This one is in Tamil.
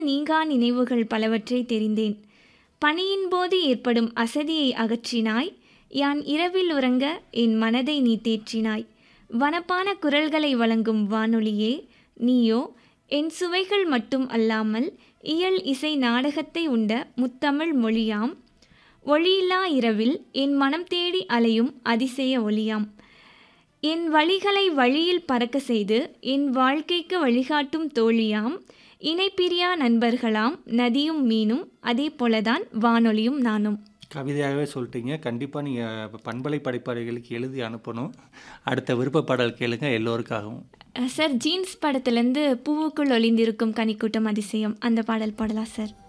நீங்கா நினைவுகள் பலவற்றை தெரிந்தேன் பணியின் போது ஏற்படும் அசதியை அகற்றினாய் யான் இரவில் உறங்க என் மனதை நீ தேற்றினாய் வனப்பான குரல்களை வழங்கும் வானொலியே நீயோ என் சுவைகள் மட்டும் அல்லாமல் இயல் இசை நாடகத்தை உண்ட முத்தமிழ் மொழியாம் ஒளியில்லா இரவில் என் மனம் தேடி அலையும் அதிசய ஒளியாம் என் வழிகளை வழியில் பறக்க செய்து என் வாழ்க்கைக்கு வழிகாட்டும் தோழியாம் இணைப்பிரியா நண்பர்களாம் நதியும் மீனும் அதே போலதான் வானொலியும் நானும் கவிதையாகவே சொல்லிட்டீங்க கண்டிப்பாக நீங்கள் பண்பலை படைப்பாளிகளுக்கு எழுதி அனுப்பணும் அடுத்த விருப்ப பாடல் கேளுங்க எல்லோருக்காகவும் அஹ் சார் ஜீன்ஸ் படத்துலேருந்து பூவுக்குள் ஒளிந்திருக்கும் கனிக்கூட்டம் அதிசயம் அந்த பாடல் பாடலாம் சார்